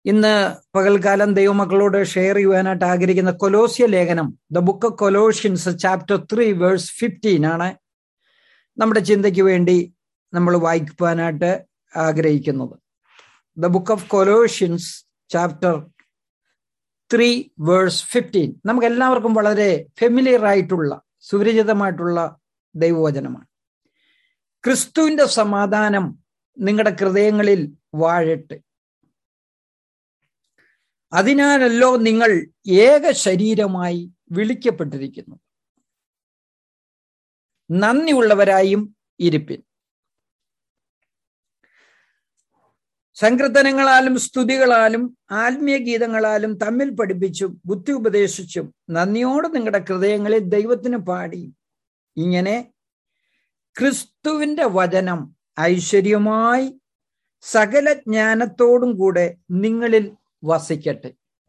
ഇന്ന് പകൽക്കാലം ദൈവമക്കളോട് ഷെയർ ചെയ്യുവാനായിട്ട് ആഗ്രഹിക്കുന്ന കൊലോസ്യ ലേഖനം the book of Colossians chapter three verse fifteen ആണ് നമ്മുടെ ചിന്തയ്ക്ക് വേണ്ടി നമ്മൾ വായിക്കുവാനായിട്ട് ആഗ്രഹിക്കുന്നത് the book of Colossians chapter three verse fifteen നമുക്ക് എല്ലാവർക്കും വളരെ ഫെമിലിയർ ആയിട്ടുള്ള സുപരിചിതമായിട്ടുള്ള ദൈവവചനമാണ് ക്രിസ്തുവിന്റെ സമാധാനം നിങ്ങളുടെ ഹൃദയങ്ങളിൽ വാഴട്ടെ അതിനാലല്ലോ നിങ്ങൾ ഏക ശരീരമായി വിളിക്കപ്പെട്ടിരിക്കുന്നു നന്ദിയുള്ളവരായും ഇരിപ്പിൻ സങ്കീർത്തനങ്ങളാലും സ്തുതികളാലും ആത്മീയ ഗീതങ്ങളാലും തമ്മിൽ പഠിപ്പിച്ചും ബുദ്ധി ഉപദേശിച്ചും നന്ദിയോടെ നിങ്ങളുടെ ഹൃദയങ്ങളിൽ ദൈവത്തിന് പാടി ഇങ്ങനെ ക്രിസ്തുവിന്റെ വചനം ഐശ്വര്യമായി സകല ജ്ഞാനത്തോടും കൂടെ നിങ്ങളിൽ വസിക്കട്ടെ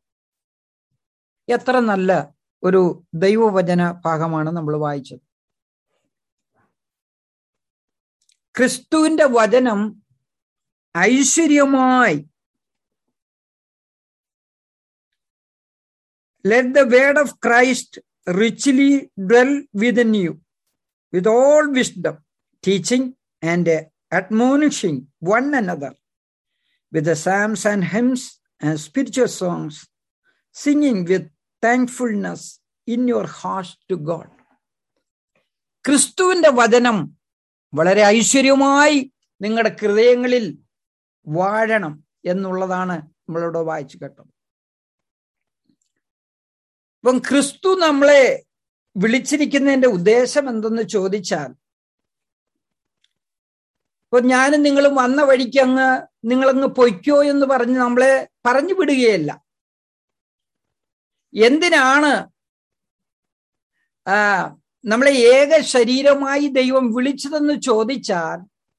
എത്ര നല്ല ഒരു ദൈവവചന ഭാഗമാണ് നമ്മൾ വായിച്ചത് ക്രിസ്തുവിന്റെ വചനം ഐശ്വര്യമായി let the word of Christ richly dwell within you with all wisdom teaching and admonishing one another with the psalms and hymns and spiritual songs, singing with thankfulness in your hearts to God. ക്രിസ്തുവിന്റെ വചനം വളരെ ഐശ്വര്യമായി നിങ്ങളുടെ ഹൃദയങ്ങളിൽ വാഴണം എന്നുള്ളതാണ് നമ്മളിവിടെ വായിച്ചു കേട്ടത് അപ്പം ക്രിസ്തു നമ്മളെ വിളിച്ചിരിക്കുന്നതിന്റെ ഉദ്ദേശം എന്തെന്ന് ചോദിച്ചാൽ ഇപ്പൊ ഞാനും നിങ്ങളും വന്ന വഴിക്ക് അങ്ങ് നിങ്ങളങ്ങ് പൊയ്ക്കോ എന്ന് പറഞ്ഞ് നമ്മളെ പറഞ്ഞു വിടുകയല്ല എന്തിനാണ് ആ നമ്മളെ ഏക ശരീരമായി ദൈവം വിളിച്ചതെന്ന് ചോദിച്ചാൽ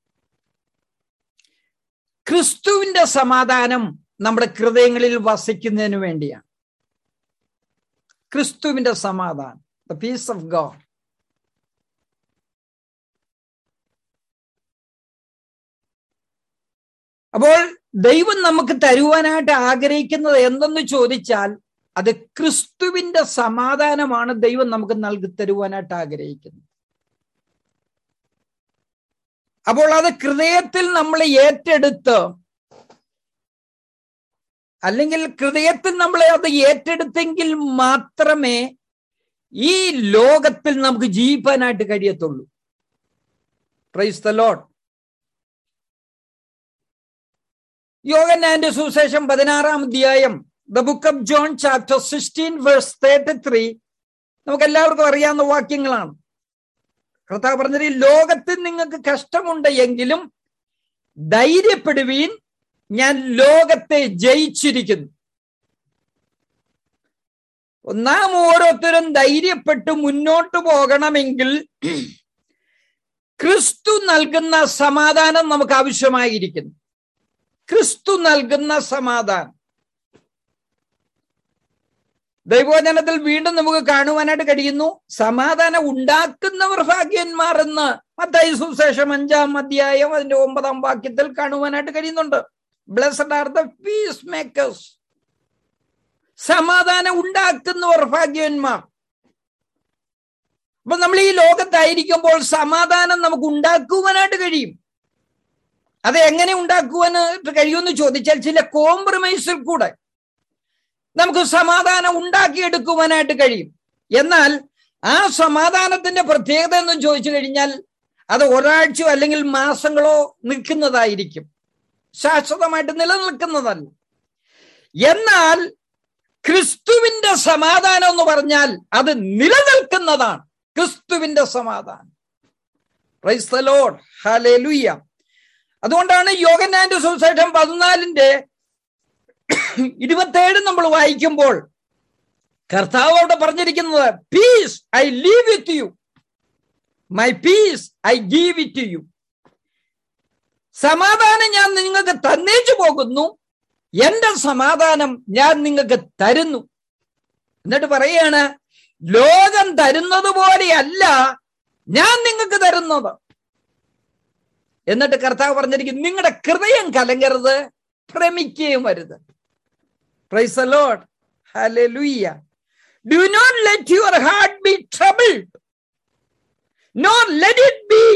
ക്രിസ്തുവിന്റെ സമാധാനം നമ്മുടെ ഹൃദയങ്ങളിൽ വസിക്കുന്നതിന് വേണ്ടിയാണ് ക്രിസ്തുവിന്റെ സമാധാനം ദ പീസ് ഓഫ് ഗോഡ് അപ്പോൾ ദൈവം നമുക്ക് തരുവാനായിട്ട് ആഗ്രഹിക്കുന്നത് എന്തെന്ന് ചോദിച്ചാൽ അത് ക്രിസ്തുവിന്റെ സമാധാനമാണ് ദൈവം നമുക്ക് നൽകി തരുവാനായിട്ട് ആഗ്രഹിക്കുന്നത് അപ്പോൾ അത് ഹൃദയത്തിൽ നമ്മൾ ഏറ്റെടുത്ത് അല്ലെങ്കിൽ ഹൃദയത്തിൽ നമ്മളെ അത് ഏറ്റെടുത്തെങ്കിൽ മാത്രമേ ഈ ലോകത്തിൽ നമുക്ക് ജീവിക്കാനായിട്ട് കഴിയത്തുള്ളൂ പ്രൈസ് ദ ലോഡ് യോഗനാന്റെ സുശേഷം പതിനാറാം അധ്യായം the book of John chapter sixteen verse thirty three നമുക്ക് എല്ലാവർക്കും അറിയാവുന്ന വാക്യങ്ങളാണ് കർത്താവ് പറഞ്ഞത് ലോകത്തിൽ നിങ്ങൾക്ക് കഷ്ടമുണ്ട് എങ്കിലും ധൈര്യപ്പെടുവീൻ ഞാൻ ലോകത്തെ ജയിച്ചിരിക്കുന്നു നാം ഓരോരുത്തരും ധൈര്യപ്പെട്ട് മുന്നോട്ട് പോകണമെങ്കിൽ ക്രിസ്തു നൽകുന്ന സമാധാനം നമുക്ക് ആവശ്യമായിരിക്കുന്നു ക്രിസ്തു നൽകുന്ന സമാധാനം ദൈവോചനത്തിൽ വീണ്ടും നമുക്ക് കാണുവാനായിട്ട് കഴിയുന്നു സമാധാനം ഉണ്ടാക്കുന്നവർ ഭാഗ്യന്മാർ എന്ന് മത്തായി സുശേഷം അഞ്ചാം അധ്യായം അതിന്റെ ഒമ്പതാം വാക്യത്തിൽ കാണുവാനായിട്ട് കഴിയുന്നുണ്ട് blessed are the peacemakers സമാധാനം ഉണ്ടാക്കുന്നവർ ഭാഗ്യന്മാർ അപ്പൊ നമ്മൾ ഈ ലോകത്തായിരിക്കുമ്പോൾ സമാധാനം നമുക്ക് ഉണ്ടാക്കുവാനായിട്ട് കഴിയും അത് എങ്ങനെ ഉണ്ടാക്കുവാനായിട്ട് കഴിയുമെന്ന് ചോദിച്ചാൽ ചില കോംപ്രമൈസിൽ കൂടെ നമുക്ക് സമാധാനം ഉണ്ടാക്കിയെടുക്കുവാനായിട്ട് കഴിയും എന്നാൽ ആ സമാധാനത്തിന്റെ പ്രത്യേകത എന്ന് ചോദിച്ചു കഴിഞ്ഞാൽ അത് ഒരാഴ്ചയോ അല്ലെങ്കിൽ മാസങ്ങളോ നിൽക്കുന്നതായിരിക്കും ശാശ്വതമായിട്ട് നിലനിൽക്കുന്നതല്ല എന്നാൽ ക്രിസ്തുവിന്റെ സമാധാനം എന്ന് പറഞ്ഞാൽ അത് നിലനിൽക്കുന്നതാണ് ക്രിസ്തുവിന്റെ സമാധാനം ഹലേലുയ്യ അതുകൊണ്ടാണ് യോഗനാന്റെ സുശേഷം പതിനാലിന്റെ ഇരുപത്തേഴ് നമ്മൾ വായിക്കുമ്പോൾ കർത്താവ് അവിടെ പറഞ്ഞിരിക്കുന്നത് peace I leave with you my peace I give it to you സമാധാനം ഞാൻ നിങ്ങൾക്ക് തന്നേച്ചു പോകുന്നു എന്റെ സമാധാനം ഞാൻ നിങ്ങൾക്ക് തരുന്നു എന്നിട്ട് പറയാണ് ലോകം തരുന്നത് പോലെയല്ല ഞാൻ നിങ്ങൾക്ക് തരുന്നത് എന്നിട്ട് കർത്താവ് പറഞ്ഞിരിക്കും നിങ്ങളുടെ ഹൃദയം കലങ്കരുത് ഭ്രമിക്കുകയും വരുത് praise the Lord. Hallelujah. Do not let your heart be troubled, nor let it be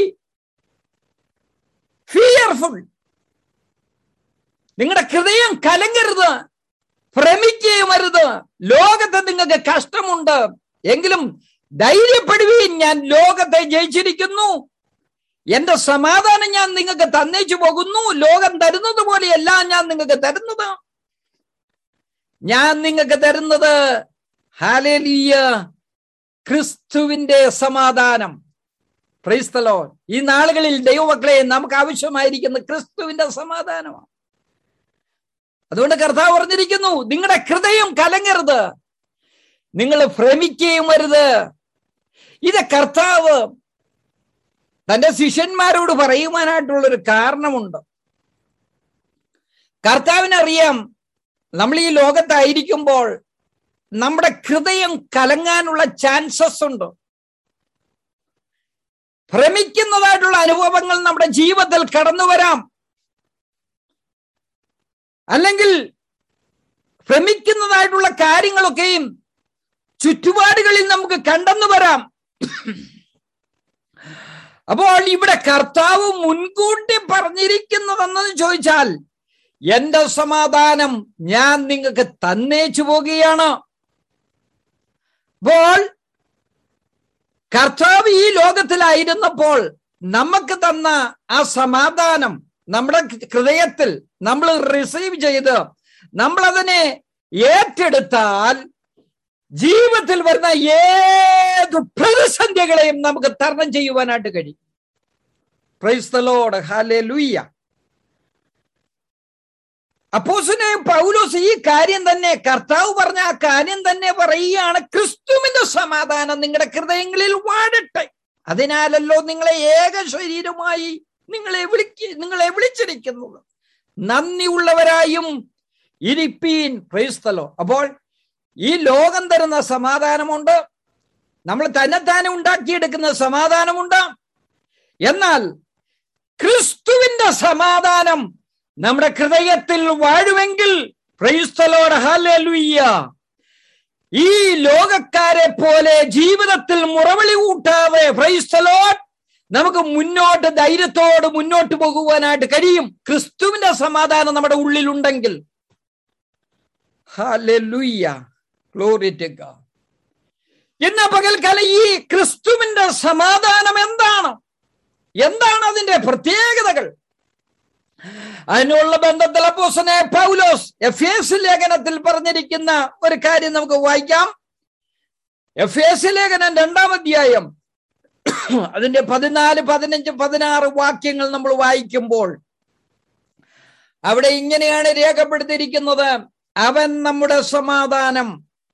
fearful. നിങ്ങളുടെ ഹൃദയം കലങ്ങരുത് ഭ്രമിക്കുകയും അരുത് ലോകത്ത് നിങ്ങൾക്ക് കഷ്ടമുണ്ട് എങ്കിലും ധൈര്യപ്പെടുകയും ഞാൻ ലോകത്തെ ജയിച്ചിരിക്കുന്നു എന്റെ സമാധാനം ഞാൻ നിങ്ങൾക്ക് തന്നേച്ചു പോകുന്നു ലോകം തരുന്നത് പോലെയല്ല ഞാൻ നിങ്ങൾക്ക് തരുന്നത് ഞാൻ നിങ്ങൾക്ക് തരുന്നത് ഹാലേലിയ ക്രിസ്തുവിന്റെ സമാധാനം ക്രൈസ്തലോ ഈ നാളുകളിൽ ദൈവമക്കളെ നമുക്ക് ആവശ്യമായിരിക്കുന്ന ക്രിസ്തുവിന്റെ സമാധാനമാണ് അതുകൊണ്ട് കർത്താവ് പറഞ്ഞിരിക്കുന്നു നിങ്ങളുടെ ഹൃദയം കലങ്ങരുത് നിങ്ങൾ ഭ്രമിക്കുകയും വരുത് ഇത് കർത്താവ് തന്റെ ശിഷ്യന്മാരോട് പറയുവാനായിട്ടുള്ളൊരു കാരണമുണ്ട് കർത്താവിനറിയാം നമ്മൾ ഈ ലോകത്തായിരിക്കുമ്പോൾ നമ്മുടെ ഹൃദയം കലങ്ങാനുള്ള ചാൻസസ് ഉണ്ട് ഭ്രമിക്കുന്നതായിട്ടുള്ള അനുഭവങ്ങൾ നമ്മുടെ ജീവിതത്തിൽ കടന്നു വരാം അല്ലെങ്കിൽ ഭ്രമിക്കുന്നതായിട്ടുള്ള കാര്യങ്ങളൊക്കെയും ചുറ്റുപാടുകളിൽ നമുക്ക് കണ്ടെന്നു വരാം അപ്പോൾ ഇവിടെ കർത്താവ് മുൻകൂട്ടി പറഞ്ഞിരിക്കുന്നതെന്ന് ചോദിച്ചാൽ എന്റെ സമാധാനം ഞാൻ നിങ്ങൾക്ക് തന്നേച്ചു പോകുകയാണ് അപ്പോൾ കർത്താവ് ഈ ലോകത്തിലായിരുന്നപ്പോൾ നമുക്ക് തന്ന ആ സമാധാനം നമ്മുടെ ഹൃദയത്തിൽ നമ്മൾ റിസീവ് ചെയ്ത് നമ്മൾ അതിനെ ഏറ്റെടുത്താൽ ജീവിതത്തിൽ വരുന്ന ഏത് പ്രതിസന്ധികളെയും നമുക്ക് തരണം ചെയ്യുവാനായിട്ട് കഴിയും പ്രൈസ്തലോട് ഹാലേ ലൂയ്യ അപ്പോസിനെ പൗലോസ് ഈ കാര്യം തന്നെ കർത്താവ് പറഞ്ഞ ആ കാര്യം തന്നെ പറയുകയാണ് ക്രിസ്തുവിന്റെ സമാധാനം നിങ്ങളുടെ ഹൃദയങ്ങളിൽ വാഴട്ടെ അതിനാലല്ലോ നിങ്ങളെ ഏക ശരീരമായി നിങ്ങളെ വിളിക്ക നിങ്ങളെ വിളിച്ചിരിക്കുന്നത് നന്ദിയുള്ളവരായും ഇരിപ്പീൻ ക്രൈസ്തലോ അപ്പോൾ ഈ ലോകം തരുന്ന സമാധാനമുണ്ട് നമ്മൾ തന്നെത്താനെ ഉണ്ടാക്കിയെടുക്കുന്ന സമാധാനമുണ്ട് എന്നാൽ ക്രിസ്തുവിന്റെ സമാധാനം നമ്മുടെ ഹൃദയത്തിൽ വാഴുമെങ്കിൽ ക്രൈസ്തലോട് ഹാലലുയ്യ ഈ ലോകക്കാരെ പോലെ ജീവിതത്തിൽ മുറവിളി കൂട്ടാതെ ക്രൈസ്തലോട് നമുക്ക് മുന്നോട്ട് ധൈര്യത്തോട് മുന്നോട്ട് പോകുവാനായിട്ട് കഴിയും ക്രിസ്തുവിന്റെ സമാധാനം നമ്മുടെ ഉള്ളിലുണ്ടെങ്കിൽ ഹാലലുയ്യ ഗ്ലോറി ടു ഗോഡ് ഇന്ന് പകൽക്കാലം ഈ ക്രിസ്തുവിന്റെ സമാധാനം എന്താണ് എന്താണ് അതിന്റെ പ്രത്യേകതകൾ അതിനുള്ള ബന്ധത്തിൽ അപ്പോസനെ പൗലോസ് എഫ് എസ് ലേഖനത്തിൽ പറഞ്ഞിരിക്കുന്ന ഒരു കാര്യം നമുക്ക് വായിക്കാം എഫ് എസ് ലേഖനം രണ്ടാം അധ്യായം അതിന്റെ പതിനാല് പതിനഞ്ച് പതിനാറ് വാക്യങ്ങൾ നമ്മൾ വായിക്കുമ്പോൾ അവിടെ ഇങ്ങനെയാണ് രേഖപ്പെടുത്തിയിരിക്കുന്നത് അവൻ നമ്മുടെ സമാധാനം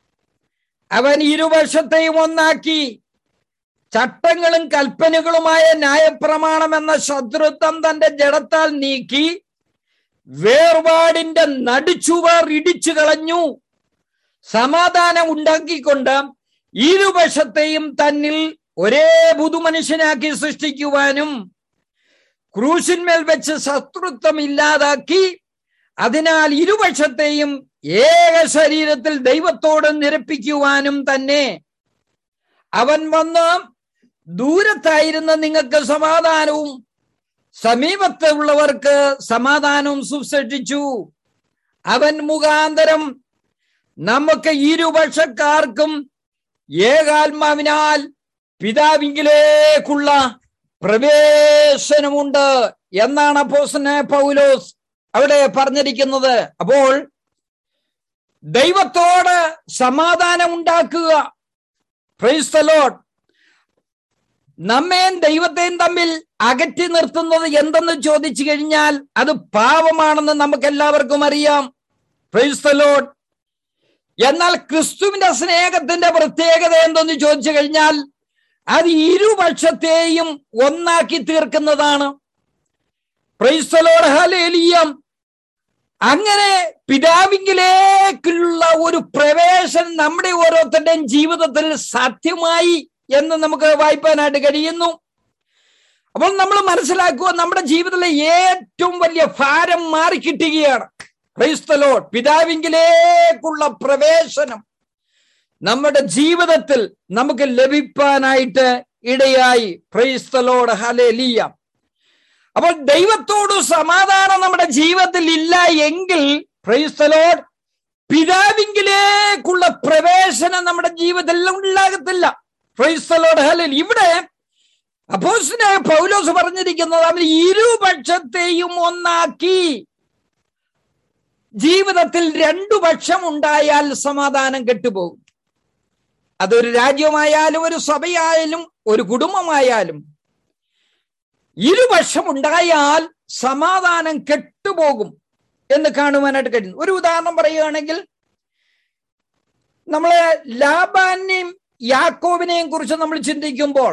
അവൻ ഇരുവശത്തെയും ഒന്നാക്കി ചട്ടങ്ങളും കൽപ്പനകളുമായ ന്യായപ്രമാണം എന്ന ശത്രുത്വം തന്റെ ജഡത്താൽ നീക്കി വേർപാടിന്റെ നടുച്ചുവർ ഇടിച്ചു കളഞ്ഞു സമാധാനം ഉണ്ടാക്കിക്കൊണ്ട് ഇരുവശത്തെയും തന്നിൽ ഒരേ പുതുമനുഷ്യനാക്കി സൃഷ്ടിക്കുവാനും ക്രൂശിന്മേൽ വെച്ച് ശത്രുത്വം ഇല്ലാതാക്കി അതിനാൽ ഇരുപക്ഷത്തെയും ഏക ശരീരത്തിൽ ദൈവത്തോട് നിരപ്പിക്കുവാനും തന്നെ അവൻ വന്ന് ദൂരത്തായിരുന്ന നിങ്ങൾക്ക് സമാധാനവും സമീപത്ത് ഉള്ളവർക്ക് സമാധാനവും സുസൃഷ്ടിച്ചു അവൻ മുഖാന്തരം നമുക്ക് ഇരുപക്ഷക്കാർക്കും ഏകാത്മാവിനാൽ പിതാവിങ്കിലേക്കുള്ള പ്രവേശനമുണ്ട് എന്നാണ് അപ്പോസനെ പൗലോസ് അവിടെ പറഞ്ഞിരിക്കുന്നത് അപ്പോൾ ദൈവത്തോട് സമാധാനം ഉണ്ടാക്കുക ക്രൈസ്തലോട്ട് നമ്മയും ദൈവത്തെയും തമ്മിൽ അകറ്റി നിർത്തുന്നത് എന്തെന്ന് ചോദിച്ചു കഴിഞ്ഞാൽ അത് പാപമാണെന്ന് നമുക്ക് എല്ലാവർക്കും അറിയാം ക്രൈസ്തലോട്ട് എന്നാൽ ക്രിസ്തുവിന്റെ സ്നേഹത്തിന്റെ പ്രത്യേകത എന്തെന്ന് ചോദിച്ചു കഴിഞ്ഞാൽ അത് ഇരുപക്ഷത്തെയും ഒന്നാക്കി തീർക്കുന്നതാണ് ക്രൈസ്തലോട് ഹലേലിയം അങ്ങനെ പിതാവിങ്കിലേക്കുള്ള ഒരു പ്രവേശനം നമ്മുടെ ഓരോരുത്തരുടെയും ജീവിതത്തിൽ സാധ്യമായി എന്ന് നമുക്ക് വായിപ്പാനായിട്ട് കഴിയുന്നു അപ്പോൾ നമ്മൾ മനസ്സിലാക്കുക നമ്മുടെ ജീവിതത്തിലെ ഏറ്റവും വലിയ ഭാരം മാറിക്കിട്ടുകയാണ് ക്രൈസ്തലോ പിതാവിങ്കിലേക്കുള്ള പ്രവേശനം നമ്മുടെ ജീവിതത്തിൽ നമുക്ക് ലഭിക്കാനായിട്ട് ഇടയായി ക്രൈസ്തലോട് ഹലേലിയ അപ്പോൾ ദൈവത്തോട് സമാധാനം നമ്മുടെ ജീവിതത്തിൽ ഇല്ല എങ്കിൽ ക്രൈസ്തലോട് പിതാവിങ്കിലേക്കുള്ള പ്രവേശനം നമ്മുടെ ജീവിതത്തിൽ ഉണ്ടാകത്തില്ല ക്രൈസ്തലോട് ഹലേൽ ഇവിടെ അപ്പോസിനായ പൗലോസ് പറഞ്ഞിരിക്കുന്നത് അവൻ ഇരുപക്ഷത്തെയും ഒന്നാക്കി ജീവിതത്തിൽ രണ്ടു പക്ഷം ഉണ്ടായാൽ സമാധാനം കെട്ടുപോകും അതൊരു രാജ്യമായാലും ഒരു സഭയായാലും ഒരു കുടുംബമായാലും ഇരുപക്ഷം ഉണ്ടായാൽ സമാധാനം കെട്ടുപോകും എന്ന് കാണുവാനായിട്ട് കഴിയുന്നു ഒരു ഉദാഹരണം പറയുകയാണെങ്കിൽ നമ്മള് ലാബാനെയും യാക്കോബിനെയും കുറിച്ച് നമ്മൾ ചിന്തിക്കുമ്പോൾ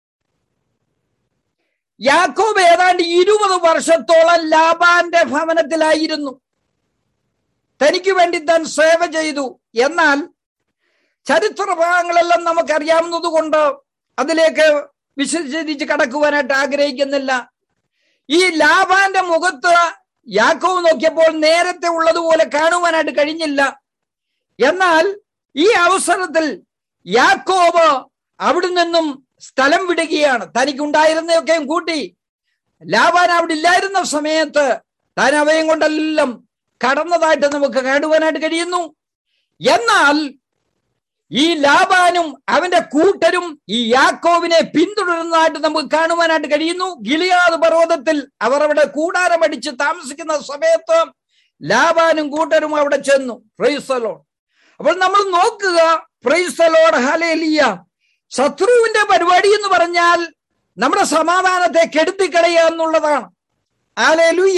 യാക്കോബ് ഏതാണ്ട് ഇരുപത് വർഷത്തോളം ലാബാന്റെ ഭവനത്തിലായിരുന്നു തനിക്ക് വേണ്ടി താൻ സേവ ചെയ്തു എന്നാൽ ചരിത്ര ഭാഗങ്ങളെല്ലാം നമുക്കറിയാവുന്നത് കൊണ്ട് അതിലേക്ക് വിശദീകരിച്ച് കടക്കുവാനായിട്ട് ആഗ്രഹിക്കുന്നില്ല ഈ ലാബാന്റെ മുഖത്ത് യാക്കോവ് നോക്കിയപ്പോൾ നേരത്തെ ഉള്ളതുപോലെ കാണുവാനായിട്ട് കഴിഞ്ഞില്ല എന്നാൽ ഈ അവസരത്തിൽ യാക്കോബ് അവിടെ നിന്നും സ്ഥലം വിടുകയാണ് തനിക്കുണ്ടായിരുന്നതൊക്കെയും കൂട്ടി ലാബാൻ അവിടെ ഇല്ലായിരുന്ന സമയത്ത് താൻ അവയും കൊണ്ടെല്ലാം കടന്നതായിട്ട് നമുക്ക് കാണുവാനായിട്ട് കഴിയുന്നു എന്നാൽ ഈ ലാബാനും അവന്റെ കൂട്ടരും ഈ യാക്കോവിനെ പിന്തുടരുന്നതായിട്ട് നമുക്ക് കാണുവാനായിട്ട് കഴിയുന്നു ഗിലിയാദ് പർവ്വതത്തിൽ അവർ അവിടെ കൂടാരമടിച്ച് താമസിക്കുന്ന സമയത്ത് ലാബാനും കൂട്ടരും അവിടെ ചെന്നു പ്രൈസലോൺ അപ്പോൾ നമ്മൾ നോക്കുക പ്രൈസലോട് ഹലേലിയ ശത്രുവിന്റെ പരിപാടി എന്ന് പറഞ്ഞാൽ നമ്മുടെ സമാധാനത്തെ കെടുത്തിക്കളയുക എന്നുള്ളതാണ് ആലേലുയ്യ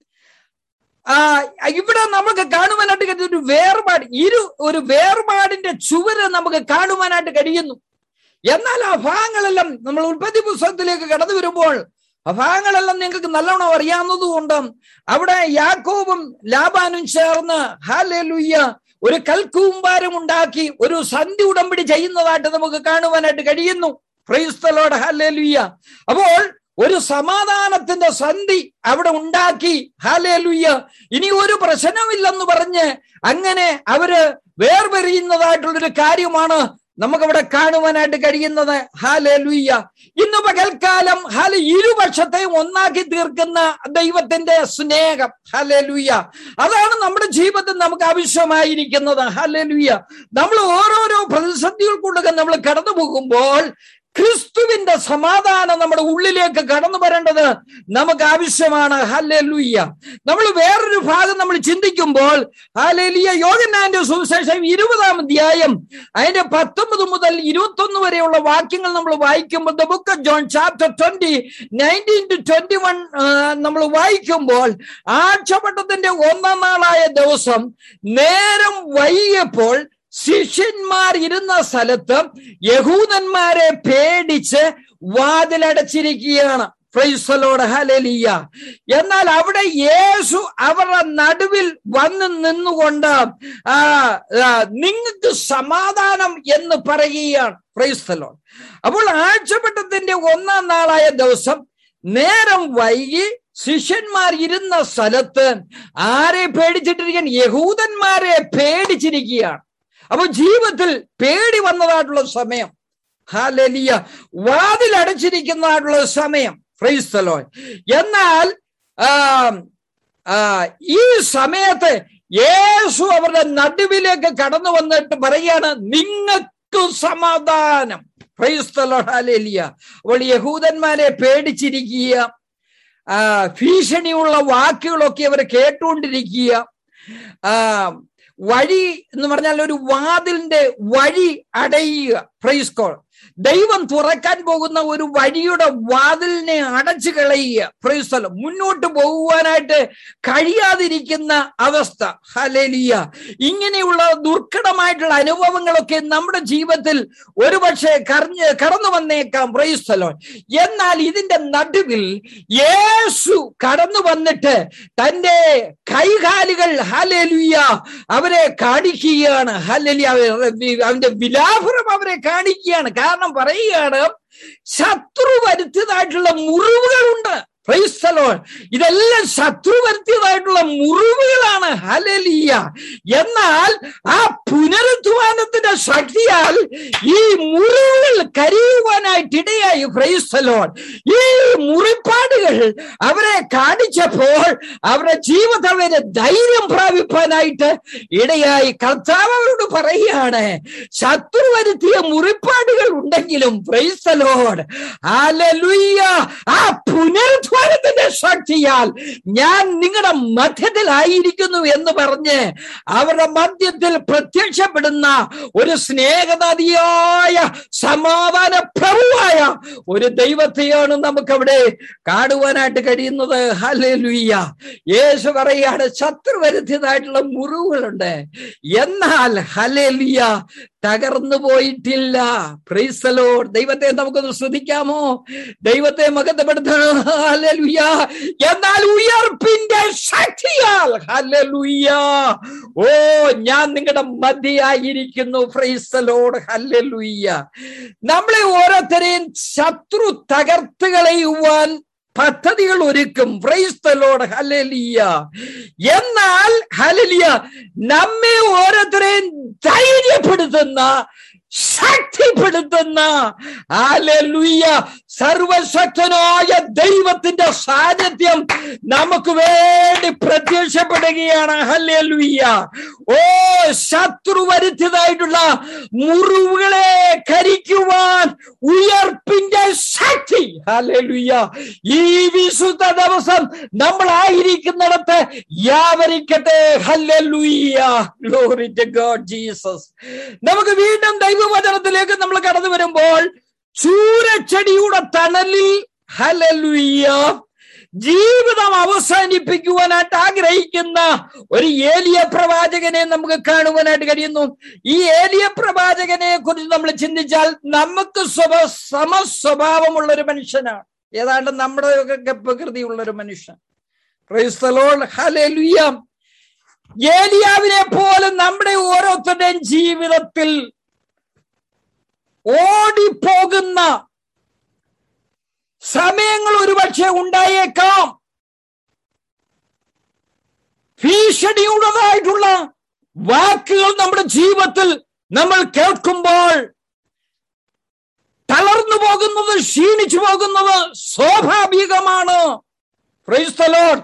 ആ ഇവിടെ നമുക്ക് കാണുവാനായിട്ട് കഴിയുന്ന ഒരു വേർപാട് ഇരു ഒരു വേർപാടിന്റെ ചുവര് നമുക്ക് കാണുവാനായിട്ട് കഴിയുന്നു എന്നാൽ ആ ഭാഗങ്ങളെല്ലാം നമ്മൾ ഉൽപ്പത്തി പുസ്തകത്തിലേക്ക് കടന്നു വരുമ്പോൾ ആ ഭാഗങ്ങളെല്ലാം നിങ്ങൾക്ക് നല്ലോണം അറിയാവുന്നതുകൊണ്ട് അവിടെ യാക്കോബും ലാബാനും ചേർന്ന് ഹാലുയ്യ ഒരു കൽക്കൂമ്പാരം ഉണ്ടാക്കി ഒരു സന്ധി ഉടമ്പടി ചെയ്യുന്നതായിട്ട് നമുക്ക് കാണുവാനായിട്ട് കഴിയുന്നു ക്രൈസ്തലോട് ഹാലുയ്യ അപ്പോൾ ഒരു സമാധാനത്തിന്റെ സന്ധി അവിടെ ഉണ്ടാക്കി ഹാലേലുയ്യ ഇനി ഒരു പ്രശ്നമില്ലെന്ന് പറഞ്ഞ് അങ്ങനെ അവര് വേർപെരിയുന്നതായിട്ടുള്ളൊരു കാര്യമാണ് നമുക്കവിടെ കാണുവാനായിട്ട് കഴിയുന്നത് ഹാലെ ലുയ്യ ഇന്ന് പകൽക്കാലം ഹാല ഇരുപക്ഷത്തെയും ഒന്നാക്കി തീർക്കുന്ന ദൈവത്തിന്റെ സ്നേഹം ഹാലെ ലുയ്യ അതാണ് നമ്മുടെ ജീവിതത്തിൽ നമുക്ക് ആവശ്യമായിരിക്കുന്നത് ഹാലെ ലുയ്യ നമ്മൾ ഓരോരോ പ്രതിസന്ധികൾക്കുള്ളിൽ നമ്മൾ കടന്നു പോകുമ്പോൾ ക്രിസ്തുവിന്റെ സമാധാനം നമ്മുടെ ഉള്ളിലേക്ക് കടന്നു വരേണ്ടത് നമുക്ക് ആവശ്യമാണ് ഹല്ലേലൂയ്യ നമ്മൾ വേറൊരു ഭാഗം നമ്മൾ ചിന്തിക്കുമ്പോൾ ഹാലേലിയ യോഗനാന്റെ സുവിശേഷം ഇരുപതാം അധ്യായം അതിന്റെ പത്തൊമ്പത് മുതൽ ഇരുപത്തൊന്ന് വരെയുള്ള വാക്യങ്ങൾ നമ്മൾ വായിക്കുമ്പോൾ the book of John chapter twenty nineteen to twenty one നമ്മൾ വായിക്കുമ്പോൾ ആഴ്ചവട്ടത്തിന്റെ ഒന്നാം നാളായ ദിവസം നേരം വൈകിയപ്പോൾ ശിഷ്യന്മാർ ഇരുന്ന സ്ഥലത്ത് യഹൂദന്മാരെ പേടിച്ച് വാതിലടച്ചിരിക്കുകയാണ് ഫ്രൈസലോട് ഹലലിയ എന്നാൽ അവിടെ യേശു അവരുടെ നടുവിൽ വന്ന് നിന്നുകൊണ്ട് ആ നിങ്ങൾക്ക് സമാധാനം എന്ന് പറയുകയാണ് ഫ്രൈസ്തലോൺ അപ്പോൾ ആഴ്ചപ്പെട്ടത്തിന്റെ ഒന്നാം നാളായ ദിവസം നേരം വൈകി ശിഷ്യന്മാർ ഇരുന്ന സ്ഥലത്ത് ആരെ പേടിച്ചിട്ടിരിക്കാൻ യഹൂദന്മാരെ പേടിച്ചിരിക്കുകയാണ് അപ്പൊ ജീവിതത്തിൽ പേടി വന്നതായിട്ടുള്ള സമയം ഹാലലിയ വാതിലടച്ചിരിക്കുന്നതായിട്ടുള്ള സമയം ഫ്രൈസ്തലോ എന്നാൽ ഈ സമയത്ത് യേശു അവരുടെ നടുവിലേക്ക് കടന്നു വന്നിട്ട് പറയാണ് നിങ്ങൾക്ക് സമാധാനം ഫ്രൈസ്തലോ ഹാലേലിയ അപ്പോൾ യഹൂദന്മാരെ പേടിച്ചിരിക്കുക ആ ഭീഷണിയുള്ള വാക്കുകളൊക്കെ അവർ കേട്ടുകൊണ്ടിരിക്കുക ആ വഴി എന്ന് പറഞ്ഞാൽ ഒരു വാതിലിന്റെ വഴി അടയുക പ്രൈസ് കോൾ ദൈവം തുറക്കാൻ പോകുന്ന ഒരു വഴിയുടെ വാതിലിനെ അടച്ചു കളയുക പ്രൈസ്തലം മുന്നോട്ട് പോകുവാനായിട്ട് കഴിയാതിരിക്കുന്ന അവസ്ഥ ഹലേലിയ ഇങ്ങനെയുള്ള ദുർഘടമായിട്ടുള്ള അനുഭവങ്ങളൊക്കെ നമ്മുടെ ജീവിതത്തിൽ ഒരുപക്ഷെ കറിഞ്ഞ് കടന്നു വന്നേക്കാം പ്രൈസ്തലോ എന്നാൽ ഇതിന്റെ നടുവിൽ യേശു കടന്നു വന്നിട്ട് തന്റെ കൈകാലുകൾ ഹലേലുയ അവരെ കാണിക്കുകയാണ് ഹലലി അവന്റെ വിലാപുരം അവരെ കാണിക്കുകയാണ് കാരണം പറയുകയാണ് ശത്രു വരുത്തിയതായിട്ടുള്ള മുറിവുകളുണ്ട് Praise the Lord. ഇതെല്ലാം ശത്രു വരുത്തിയതായിട്ടുള്ള മുറിവുകളാണ് ഹലലിയ എന്നാൽ ആ പുനരുദ്ധാനത്തിന്റെ ശക്തിയാൽ ഈ മുറിവുകൾ കരിയുവാനായിട്ടിടയായി ഫ്രൈസ്തലോൺ ഈ മുറിപ്പാടുകൾ അവരെ കാണിച്ചപ്പോൾ അവരുടെ ജീവിതം അവരെ ധൈര്യം പ്രാപിപ്പാനായിട്ട് ഇടയായി കർത്താവ് അവരോട് പറയുകയാണ് ശത്രു വരുത്തിയ മുറിപ്പാടുകൾ ഉണ്ടെങ്കിലും ഫ്രൈസ്തലോൺ ഹല്ലേലൂയ ആ പുനരുദ്ധാനത്തിന്റെ ശക്തിയാൽ ഞാൻ നിങ്ങളുടെ മധ്യത്തിലായിരിക്കുന്നു എന്ന് പറഞ്ഞ് അവരുടെ മധ്യത്തിൽ പ്രത്യക്ഷപ്പെടുന്ന ഒരു സ്നേഹനദിയായ സമാധാന പ്രഭുവായ ഒരു ദൈവത്തെയാണ് നമുക്കവിടെ കാണുവാനായിട്ട് കഴിയുന്നത് ഹല്ലേലൂയ യേശു പറയാണ് ശത്രു വരുത്തിയതായിട്ടുള്ള മുറിവുകളുണ്ട് എന്നാൽ ഹല്ലേലൂയ തകർന്നു പോയിട്ടില്ല പ്രൈസലോ ദൈവത്തെ നമുക്കൊന്ന് ശ്രദ്ധിക്കാമോ ദൈവത്തെ മകത്തപ്പെടുത്തണം ഹല്ലേലൂയ എന്നാൽ ഉയർപ്പിന്റെ ശക്തിയാൽ ഹല്ലേലൂയ ഓ ഞാൻ നിങ്ങളുടെ മധ്യയായിരിക്കുന്നു ഫ്രൈസലോട് ഹല്ലേലൂയ നമ്മളെ ഓരോരുത്തരെയും ശത്രു തകർത്ത് കളയുവാൻ പദ്ധതികൾ ഒരുക്കും ഫ്രൈസ്തലോട് ഹലലിയ എന്നാൽ ഹലലിയ നമ്മെ ഓരോരുത്തരെയും ധൈര്യപ്പെടുത്തുന്ന ശക്തിപ്പെടുത്തുന്ന ഹല്ലേലൂയ സർവശക്തനായ ദൈവത്തിന്റെ സാന്നിധ്യം നമുക്ക് വേണ്ടി പ്രത്യക്ഷപ്പെടുകയാണ് ഹല്ലേലൂയ ഓ ശത്രു വരുത്തിയതായിട്ടുള്ള മുറിവുകളെ കരിക്കുവാൻ ഉയർപ്പിന്റെ ശക്തി ഹല്ലേലൂയ ഈ വിശുദ്ധ ദിവസം നമ്മളായിരിക്കുന്നിടത്ത് യാവരിക്കട്ടെ hallelujah glory to God Jesus നമുക്ക് വീണ്ടും ദൈവവചനത്തിലേക്ക് നമ്മൾ കടന്നു വരുമ്പോൾ ചൂരച്ചെടിയുടെ തണലിൽ ഹലലുയ്യ ജീവിതം അവസാനിപ്പിക്കുവാനായിട്ട് ആഗ്രഹിക്കുന്ന ഒരു ഏലിയ പ്രവാചകനെ നമുക്ക് കാണുവാനായിട്ട് കഴിയുന്നു ഈ ഏലിയ പ്രവാചകനെ കുറിച്ച് നമ്മൾ ചിന്തിച്ചാൽ നമുക്ക് സ്വഭ സമസ്വഭാവമുള്ള ഒരു മനുഷ്യനാണ് ഏതാണ്ട് നമ്മുടെ ഒക്കെ പ്രകൃതിയുള്ള ഒരു മനുഷ്യൻ ഹലലുയ്യ ഏലിയാവിനെ പോലെ നമ്മുടെ ഓരോരുത്തരുടെയും ജീവിതത്തിൽ ഓടിപ്പോകുന്ന സമയങ്ങൾ ഒരുപക്ഷെ ഉണ്ടായേക്കാം ഭീഷണിയുള്ളതായിട്ടുള്ള വാക്കുകൾ നമ്മുടെ ജീവിതത്തിൽ നമ്മൾ കേൾക്കുമ്പോൾ തളർന്നു പോകുന്നത് ക്ഷീണിച്ചു പോകുന്നത് സ്വാഭാവികമാണ് ക്രൈസ്തലോൺ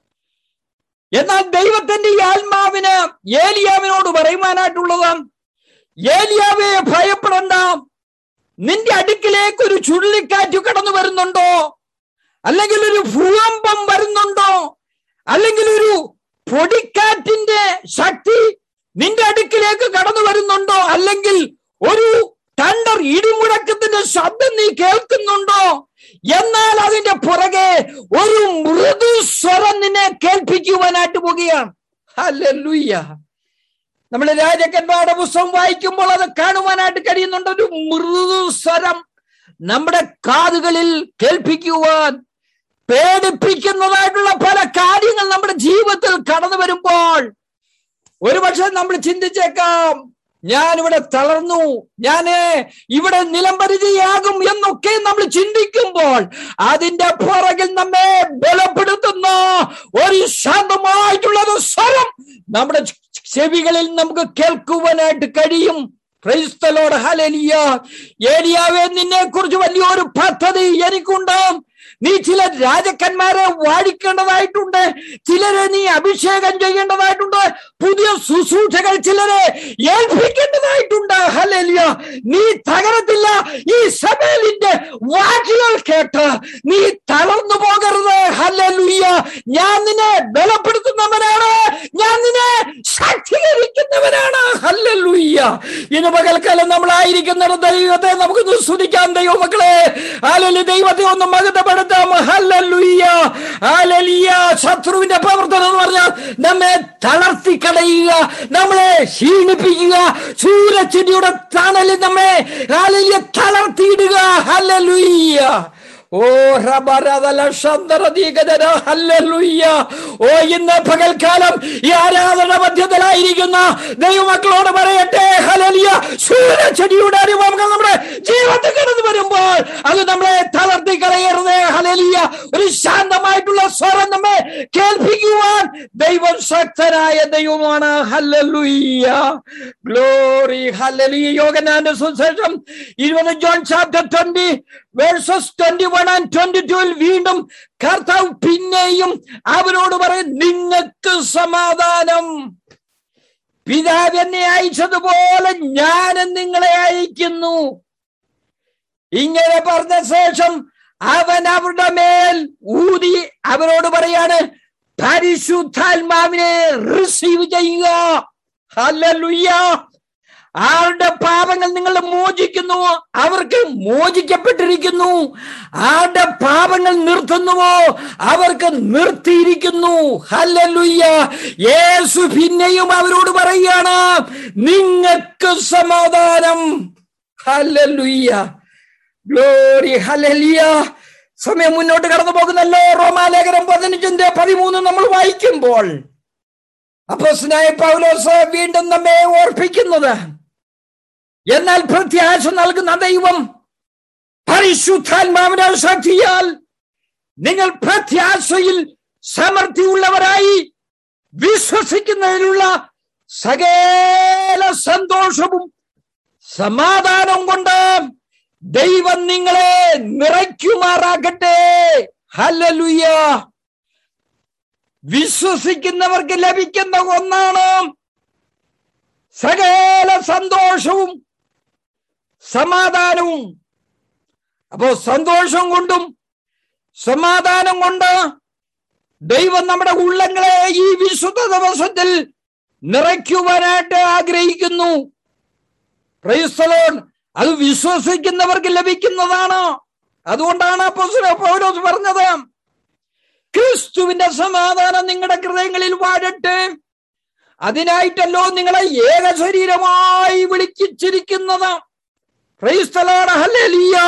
എന്നാൽ ദൈവത്തിന്റെ ഈ ആത്മാവിന് ഏലിയാവിനോട് പറയുവാനായിട്ടുള്ളത് ഏലിയാവെ ഭയപ്പെടണ്ട നിന്റെ അടുക്കിലേക്ക് ഒരു ചുഴലിക്കാറ്റ് കടന്നു വരുന്നുണ്ടോ അല്ലെങ്കിൽ ഒരു ഭൂകമ്പം വരുന്നുണ്ടോ അല്ലെങ്കിൽ ഒരു പൊടിക്കാറ്റിന്റെ ശക്തി നിന്റെ അടുക്കിലേക്ക് കടന്നു വരുന്നുണ്ടോ അല്ലെങ്കിൽ ഒരു തണ്ടർ ഇടിമുഴക്കത്തിന്റെ ശബ്ദം നീ കേൾക്കുന്നുണ്ടോ എന്നാൽ അതിന്റെ പുറകെ ഒരു മൃദു സ്വരം നിന്നെ കേൾപ്പിക്കുവാനായിട്ട് പോകുകയാണ് ഹല്ലേലൂയ നമ്മൾ രാജക്കന്മാരുടെ പുസ്തകം വായിക്കുമ്പോൾ അത് കാണുവാനായിട്ട് കഴിയുന്നുണ്ട് ഒരു മൃദു സ്വരം നമ്മുടെ കാതുകളിൽ കേൾപ്പിക്കുവാൻ പേടിപ്പിക്കുന്നതായിട്ടുള്ള പല കാര്യങ്ങൾ നമ്മുടെ ജീവിതത്തിൽ കടന്നു വരുമ്പോൾ ഒരുപക്ഷെ നമ്മൾ ചിന്തിച്ചേക്കാം ഞാൻ ഇവിടെ തളർന്നു ഞാന് ഇവിടെ നിലംപരിചയാകും എന്നൊക്കെ നമ്മൾ ചിന്തിക്കുമ്പോൾ അതിന്റെ പുറകിൽ നമ്മെ ബലപ്പെടുത്തുന്ന ഒരു ശാന്തമായിട്ടുള്ളൊരു സ്വരം നമ്മുടെ ചെവികളിൽ നമുക്ക് കേൾക്കുവാനായിട്ട് കഴിയും ക്രൈസ്തലോട് ഹലലിയ ഏലിയാവെ നിന്നെ കുറിച്ച് വലിയൊരു പദ്ധതി എനിക്കുണ്ട് നീ ചില രാജക്കന്മാരെ വാഴിക്കേണ്ടതായിട്ടുണ്ട് ചിലരെ നീ അഭിഷേകം ചെയ്യേണ്ടതായിട്ടുണ്ട് പുതിയ ശുശ്രൂഷകൾ ചിലരെ ഏൽപ്പിക്കേണ്ടതായിട്ടുണ്ട് ഹലലിയ നീ തകരത്തില്ല ഈ സഭയിലിന്റെ വാക്കുകൾ കേട്ട് നീ തളർന്നു പോകരുത് ഹലലുയ്യ ഞാൻ നിന്നെ ബലപ്പെടുത്തുന്നവനാണ് ഞാൻ നിന്നെ ശാക്തീകരിക്കുന്നവനാണ് ഹല്ലലുയ്യ ഇന്ന് പകൽക്കാലം നമ്മളായിരിക്കുന്ന ദൈവത്തെ നമുക്ക് സ്തുതിക്കാം ദൈവമക്കളെ ഹാലലി ദൈവത്തെ ഒന്ന് മകതപ്പെടുത്താം ഹല്ലലുയ്യ ഹാലലിയ ശത്രുവിന്റെ പ്രവർത്തനം എന്ന് പറഞ്ഞാൽ നമ്മെ തളർത്തി കളയുക നമ്മളെ ക്ഷീണിപ്പിക്കുക സൂര്യച്ചെടിയുടെ തണലിൽ നമ്മെ ഹാലലിയ തളർത്തിയിടുക ഹല്ലലുയ്യ ഓ ഓ റബരതല ശന്തരതീകതര ഹല്ലേലൂയ്യ. ഓ ഇന്ന് പകൽക്കാലം ഈ ആരാധന മധ്യത്തിലായിരിക്കുന്ന ദൈവമക്കളോട് പറയട്ടെ ഹലലിയ സൂര്യച്ചെടിയുടെ അനുഭവങ്ങൾ നമ്മുടെ ജീവിതത്തിൽ കടന്നു വരുമ്പോൾ അത് നമ്മളെ തളർത്തി കളയരുത് ഹലലിയ ഒരു ശാന്തമായിട്ടുള്ള സ്വരം നമ്മെ കേൾപ്പിക്കുവാൻ ദൈവം ശക്തനായ ദൈവമാണ് ഹല്ലേലൂയ്യ ഗ്ലോറി ഹല്ലേലൂയ യോഗനാന്റെ സുശേഷം ഇരുപത് John chapter twenty verses twenty one and twenty ടുവിൽ വീണ്ടും കർത്താവ് പിന്നെയും അവരോട് പറയും നിങ്ങൾക്ക് സമാധാനം പിതാവ് എന്നെ അയച്ചതുപോലെ ഞാൻ നിങ്ങളെ അയക്കുന്നു ഇങ്ങനെ പറഞ്ഞ ശേഷം അവൻ അവരുടെ മേൽ ഊതി അവരോട് പറയാണ് പരിശുദ്ധാത്മാവിനെ റിസീവ് ചെയ്യുക ഹല്ലേലൂയ ആരുടെ പാപങ്ങൾ നിങ്ങൾ മോചിക്കുന്നുവോ അവർക്ക് മോചിക്കപ്പെട്ടിരിക്കുന്നു ആരുടെ പാപങ്ങൾ നിർത്തുന്നുവോ അവർക്ക് നിർത്തിയിരിക്കുന്നു ഹല്ലേലൂയ യേശു പിന്നെയും അവരോട് പറയുകയാണ് നിങ്ങൾക്ക് സമാധാനം ഹല്ലേലൂയ ഗ്ലോറി ഹല്ലേലൂയ സമയം മുന്നോട്ട് കടന്നു പോകുന്നല്ലോ റോമാലേഖനം പതിനഞ്ചിന്റെ പതിമൂന്ന് നമ്മൾ വായിക്കുമ്പോൾ അപ്പോസ്നായ പൗലോസ് വീണ്ടും നമ്മെ ഓർപ്പിക്കുന്നത് എന്നാൽ പ്രത്യാശ നൽകുന്ന ദൈവം പരിശുദ്ധാത്മാവിനാൽ ശക്തിയാൽ നിങ്ങൾ പ്രത്യാശയിൽ സമൃദ്ധിയുള്ളവരായി വിശ്വസിക്കുന്നതിനുള്ള സകല സന്തോഷവും സമാധാനം കൊണ്ട് ദൈവം നിങ്ങളെ നിറയ്ക്കുമാറാകട്ടെ ഹല്ലേലൂയ വിശ്വസിക്കുന്നവർക്ക് ലഭിക്കുന്ന ഒന്നാണ് സകല സന്തോഷവും സമാധാനവും അപ്പോ സന്തോഷം കൊണ്ടും സമാധാനം കൊണ്ട് ദൈവം നമ്മുടെ ഉള്ളങ്ങളെ ഈ വിശുദ്ധ ദിവസത്തിൽ നിറയ്ക്കുവാനായിട്ട് ആഗ്രഹിക്കുന്നു പ്രൈസ്തലോൺ അത് വിശ്വസിക്കുന്നവർക്ക് ലഭിക്കുന്നതാണ് അതുകൊണ്ടാണ് അപ്പോസ്തലൻ പൗലോസ് പറഞ്ഞത് ക്രിസ്തുവിന്റെ സമാധാനം നിങ്ങളുടെ ഹൃദയങ്ങളിൽ വാഴട്ടെ അതിനായിട്ടല്ലോ നിങ്ങളെ ഏക ശരീരമായി വിളിച്ചിരിക്കുന്നത് ക്രൈസ്തലോട് ഹല്ലേലൂയ